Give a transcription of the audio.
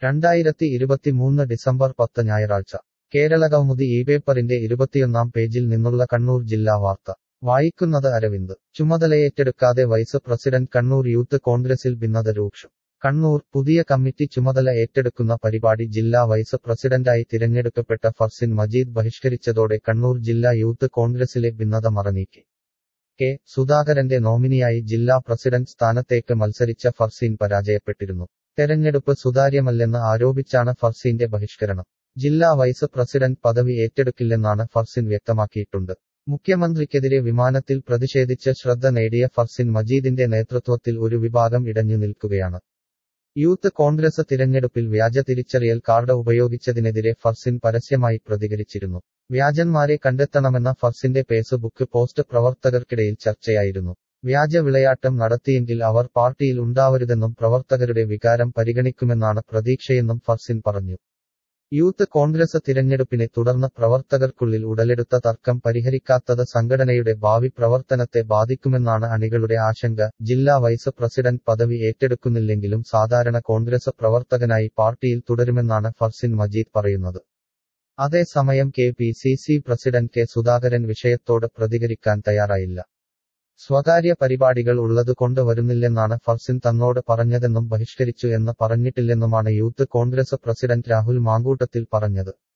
രണ്ടായിരത്തി ഇരുപത്തിമൂന്ന് ഡിസംബർ പത്ത് ഞായറാഴ്ച കേരളകൗമുദി ഈ പേപ്പറിന്റെ ഇരുപത്തിയൊന്നാം പേജിൽ നിന്നുള്ള കണ്ണൂർ ജില്ലാ വാർത്ത വായിക്കുന്നത് അരവിന്ദ് ചുമതലയേറ്റെടുക്കാതെ വൈസ് പ്രസിഡന്റ് കണ്ണൂർ യൂത്ത് കോൺഗ്രസിൽ ഭിന്നത രൂക്ഷം കണ്ണൂർ പുതിയ കമ്മിറ്റി ചുമതല ഏറ്റെടുക്കുന്ന പരിപാടി ജില്ലാ വൈസ് പ്രസിഡന്റായി തിരഞ്ഞെടുക്കപ്പെട്ട ഫർസിൻ മജീദ് ബഹിഷ്കരിച്ചതോടെ കണ്ണൂർ ജില്ലാ യൂത്ത് കോൺഗ്രസിലെ ഭിന്നത മറനീക്കി കെ സുധാകരന്റെ നോമിനിയായി ജില്ലാ പ്രസിഡന്റ് സ്ഥാനത്തേക്ക് മത്സരിച്ച ഫർസീൻ പരാജയപ്പെട്ടിരുന്നു തെരഞ്ഞെടുപ്പ് സുതാര്യമല്ലെന്ന് ആരോപിച്ചാണ് ഫർസീന്റെ ബഹിഷ്കരണം ജില്ലാ വൈസ് പ്രസിഡന്റ് പദവി ഏറ്റെടുക്കില്ലെന്നാണ് ഫർസിൻ വ്യക്തമാക്കിയിട്ടുണ്ട് മുഖ്യമന്ത്രിക്കെതിരെ വിമാനത്തിൽ പ്രതിഷേധിച്ച് ശ്രദ്ധ നേടിയ ഫർസിൻ മജീദിന്റെ നേതൃത്വത്തിൽ ഒരു വിഭാഗം ഇടഞ്ഞു നിൽക്കുകയാണ് യൂത്ത് കോൺഗ്രസ് തിരഞ്ഞെടുപ്പിൽ വ്യാജ തിരിച്ചറിയൽ കാർഡ് ഉപയോഗിച്ചതിനെതിരെ ഫർസിൻ പരസ്യമായി പ്രതികരിച്ചിരുന്നു വ്യാജന്മാരെ കണ്ടെത്തണമെന്ന ഫർസിന്റെ ഫേസ്ബുക്ക് പോസ്റ്റ് പ്രവർത്തകർക്കിടയിൽ ചർച്ചയായിരുന്നു വ്യാജ വിളയാട്ടം നടത്തിയെങ്കിൽ അവർ പാർട്ടിയിൽ ഉണ്ടാവരുതെന്നും പ്രവർത്തകരുടെ വികാരം പരിഗണിക്കുമെന്നാണ് പ്രതീക്ഷയെന്നും ഫർസിൻ പറഞ്ഞു യൂത്ത് കോൺഗ്രസ് തിരഞ്ഞെടുപ്പിനെ തുടർന്ന് പ്രവർത്തകർക്കുള്ളിൽ ഉടലെടുത്ത തർക്കം പരിഹരിക്കാത്തത് സംഘടനയുടെ ഭാവി പ്രവർത്തനത്തെ ബാധിക്കുമെന്നാണ് അണികളുടെ ആശങ്ക ജില്ലാ വൈസ് പ്രസിഡന്റ് പദവി ഏറ്റെടുക്കുന്നില്ലെങ്കിലും സാധാരണ കോൺഗ്രസ് പ്രവർത്തകനായി പാർട്ടിയിൽ തുടരുമെന്നാണ് ഫർസിൻ മജീദ് പറയുന്നത് അതേസമയം K P C C president K Sudhakaran വിഷയത്തോട് പ്രതികരിക്കാൻ തയ്യാറായില്ല സ്വകാര്യ പരിപാടികൾ ഉള്ളതുകൊണ്ട് വരുന്നില്ലെന്നാണ് ഫർസിൻ തന്നോട് പറഞ്ഞതെന്നും ബഹിഷ്കരിച്ചു എന്ന് പറഞ്ഞിട്ടില്ലെന്നുമാണ് യൂത്ത് കോൺഗ്രസ് പ്രസിഡന്റ് രാഹുൽ മാങ്കൂട്ടത്തിൽ പറഞ്ഞത്